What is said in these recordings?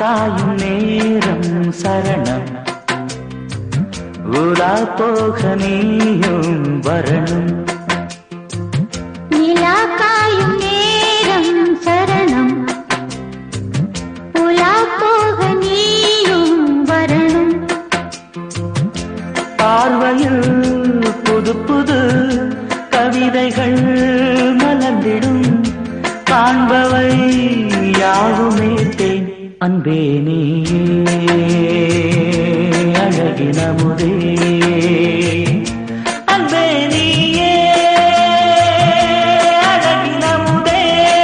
காயும் நேரம் சரணம் உலா போக நீயும் வரணும் நிலா காயும் நேரம் சரணம் உலா போக நீயும் வரணும் பார்வையில் புது புது கவிதைகள் மலர்ந்திடும் காண்பவை யாவுமே தேன் அன்பே நீயே அழகின முதே அன்பே நீயே அழகின முதே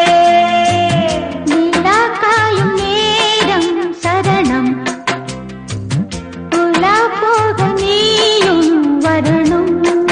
நிலா காயும் நேரம் சரணம் உலா போக நீயும் வரணும்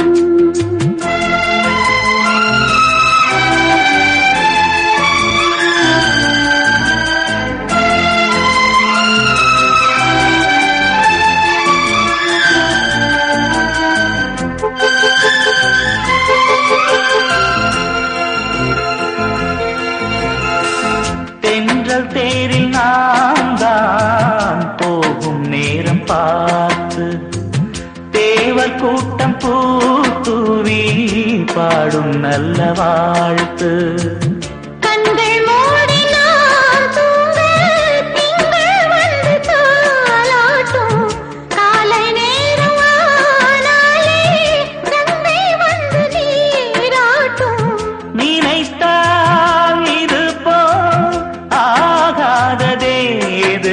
தென்றல் தேரில் நாம் தான் போகும் நேரம் பார்த்து தேவர் கூட்டம் பூத்தூவி பாடும் நல்ல வாழ்த்து கண்கள் மூடி நான் தூங்க திங்கள் வந்து தாலாட்டும் காலை நேரம் ஆனாலே கங்கை வந்து நீராட்டும் நினைத்தால் இது போ ஆகாததேது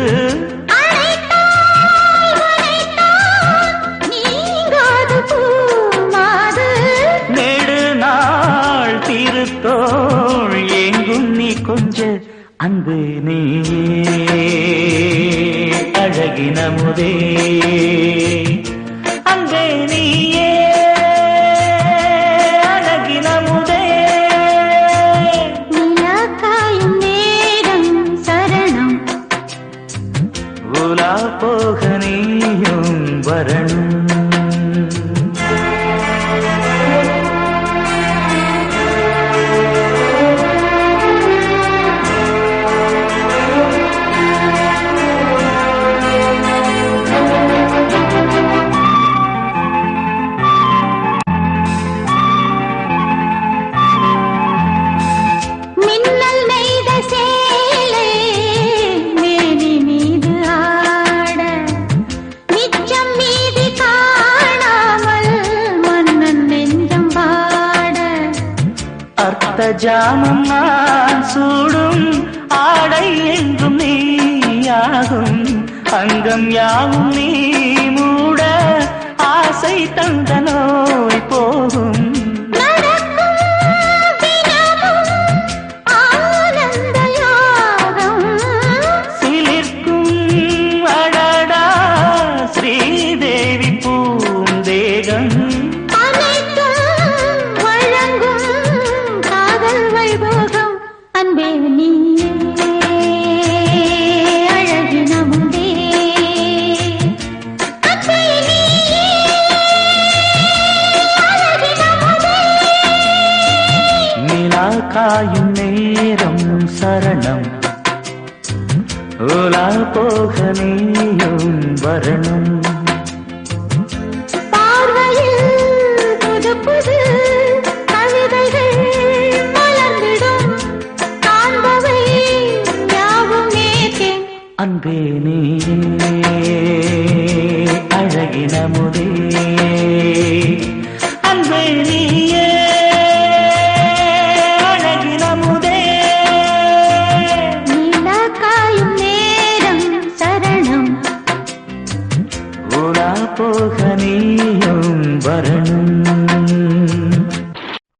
அழைத்தால் அழைத்தால் நீங்காது பூமாது நெடு நாள் திருத்தோள் எங்கும் நீ கொஞ்ச அன்பு நீ அழகின முதே அன்பே நீயே அழகின முதே நிலா காயும் நேரம் சரணம் உலா போக நீயும் வரணும் மின்னல் நெய்த சேலை மேனி மீது ஆட நிச்சம் மீதி காணாமல் மன்னன் நெஞ்சம் பாட அர்த்த ஜாமம் நான் சூடும் ஆடை என்றும் நீயாகும் அங்கம் யாவும் நீ மூட ஆசை தந்த நோய் போகும் நடக்கும் தினமும் ஆனந்த யோகம் சிலிர்க்கும் அடடா ஸ்ரீதேவி பூந்தேகம் அனைத்தும் வழங்கும் காதல் வைபோகம் அன்பே நீயே அழகின முந்தே அன்பே நீயே அழகின முந்தே நிலா காயும் நேரம் சரணம் உலா போக நீயும் வரணும் பார்வையில் புது புது கவிதைகள் மலர்ந்திடும் காண்பவை யாவும் நேற்றே அன்பே நீ அழகின முதே